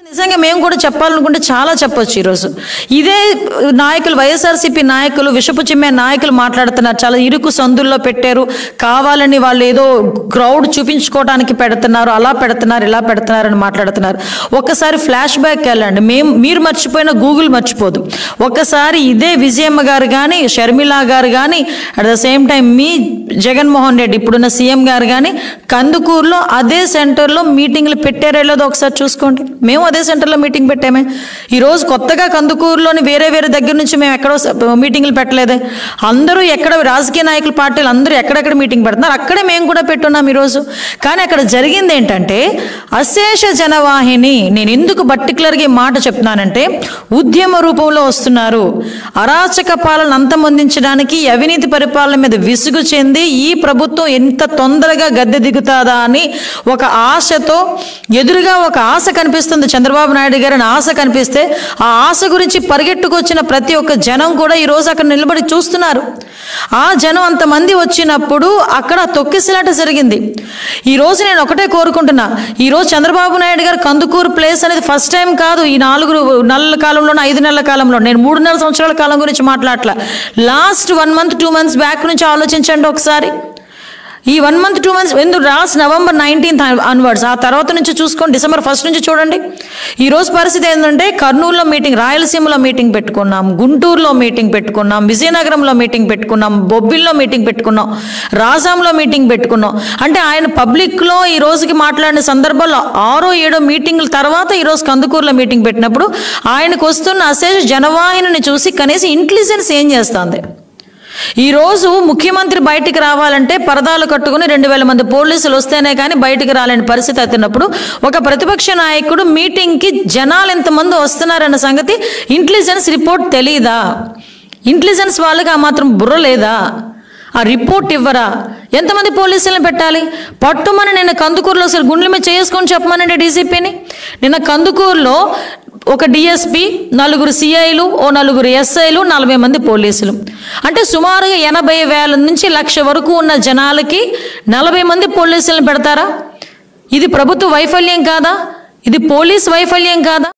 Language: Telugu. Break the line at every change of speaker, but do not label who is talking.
నిజంగా మేము కూడా చెప్పాలనుకుంటే చాలా చెప్పొచ్చు ఈరోజు ఇదే నాయకులు వైఎస్ఆర్సీపీ నాయకులు విషపు చిమ్మే నాయకులు మాట్లాడుతున్నారు చాలా ఇరుకు సందుల్లో పెట్టారు కావాలని వాళ్ళు ఏదో క్రౌడ్ చూపించుకోవడానికి పెడుతున్నారు అలా పెడుతున్నారు ఇలా పెడుతున్నారు అని మాట్లాడుతున్నారు ఒక్కసారి ఫ్లాష్ బ్యాక్ వెళ్ళండి మేము మీరు మర్చిపోయిన గూగుల్ మర్చిపోదు ఒక్కసారి ఇదే విజయమ్మ గారు కానీ షర్మిల గారు కానీ అట్ ద సేమ్ టైం మీ జగన్మోహన్ రెడ్డి ఇప్పుడున్న సీఎం గారు కానీ కందుకూరులో అదే సెంటర్లో మీటింగ్లు పెట్టారో లేదో ఒకసారి చూసుకోండి మేము అదే సెంటర్లో మీటింగ్ పెట్టామే ఈరోజు కొత్తగా కందుకూరులోని వేరే వేరే దగ్గర నుంచి మేము ఎక్కడో స- మీటింగ్లు పెట్టలేదే అందరూ ఎక్కడ రాజకీయ నాయకుల పార్టీలు అందరూ ఎక్కడెక్కడ మీటింగ్ పెడుతున్నారు అక్కడే మేము కూడా పెట్టున్నాం ఈరోజు కానీ అక్కడ జరిగింది ఏంటంటే అశేష జనవాహిని నేను ఎందుకు పర్టికులర్గా ఈ మాట చెప్తున్నానంటే ఉద్యమ రూపంలో వస్తున్నారు అరాచక పాలన అంతమొందించడానికి ఈ అవినీతి పరిపాలన మీద విసుగు చెంది ఈ ప్రభుత్వం ఎంత తొందరగా గద్దె దిగుతాదా అని ఒక ఆశతో ఎదురుగా ఒక ఆశ కనిపిస్తుంది చంద్రబాబు నాయుడు గారి ఆశ కనిపిస్తే ఆ ఆశ గురించి పరిగెట్టుకొచ్చిన ప్రతి ఒక్క జనం కూడా ఈ రోజు అక్కడ నిలబడి చూస్తున్నారు ఆ జనం అంతమంది వచ్చినప్పుడు అక్కడ తొక్కిసలాట జరిగింది ఈ రోజు నేను ఒకటే కోరుకుంటున్నా ఈ రోజు చంద్రబాబు నాయుడు గారు కందుకూరు ప్లేస్ అనేది ఫస్ట్ టైం కాదు ఈ నాలుగు నెలల కాలంలో ఐదు నెలల కాలంలో నేను మూడున్నర సంవత్సరాల కాలం గురించి మాట్లాడట్లా last one month two months back నుంచి ఆలోచించండి ఒకసారి ఈ వన్ మంత్ టూ మంత్స్ ఎందుకు లాస్ట్ నవంబర్ నైన్టీన్త్ అన్వర్డ్స్ ఆ తర్వాత నుంచి చూసుకోండి డిసెంబర్ ఫస్ట్ నుంచి చూడండి ఈ రోజు పరిస్థితి ఏంటంటే కర్నూలులో మీటింగ్ రాయలసీమలో మీటింగ్ పెట్టుకున్నాం గుంటూరులో మీటింగ్ పెట్టుకున్నాం విజయనగరంలో మీటింగ్ పెట్టుకున్నాం బొబ్బిల్లో మీటింగ్ పెట్టుకున్నాం రాజాంలో మీటింగ్ పెట్టుకున్నాం అంటే ఆయన పబ్లిక్లో ఈ రోజుకి మాట్లాడిన సందర్భంలో ఆరో ఏడో మీటింగ్ల తర్వాత ఈ రోజు కందుకూరులో మీటింగ్ పెట్టినప్పుడు ఆయనకు వస్తున్న అశేష జనవాహిని చూసి కనీసం ఇంటెలిజెన్స్ ఏం చేస్తుంది ఈ రోజు ముఖ్యమంత్రి బయటికి రావాలంటే పరదాలు కట్టుకుని రెండు వేల మంది పోలీసులు వస్తేనే కానీ బయటికి రాలేని పరిస్థితి అవుతున్నప్పుడు ఒక ప్రతిపక్ష నాయకుడు మీటింగ్కి జనాలు ఎంతమంది వస్తున్నారన్న సంగతి ఇంటెలిజెన్స్ రిపోర్ట్ తెలీదా ఇంటెలిజెన్స్ వాళ్ళకి ఆ మాత్రం బుర్ర లేదా ఆ రిపోర్ట్ ఇవ్వరా ఎంతమంది పోలీసులను పెట్టాలి పట్టుమని నిన్న కందుకూరులో అసలు గుండెల మీద చేసుకొని చెప్పమనండి డీసీపీని నిన్న కందుకూరులో ఒక డిఎస్పి నలుగురు సిఐలు ఓ నలుగురు ఎస్ఐలు నలభై మంది పోలీసులు అంటే సుమారుగా ఎనభై వేల నుంచి లక్ష వరకు ఉన్న జనాలకి నలభై మంది పోలీసులను పెడతారా ఇది ప్రభుత్వ వైఫల్యం కాదా ఇది పోలీస్ వైఫల్యం కాదా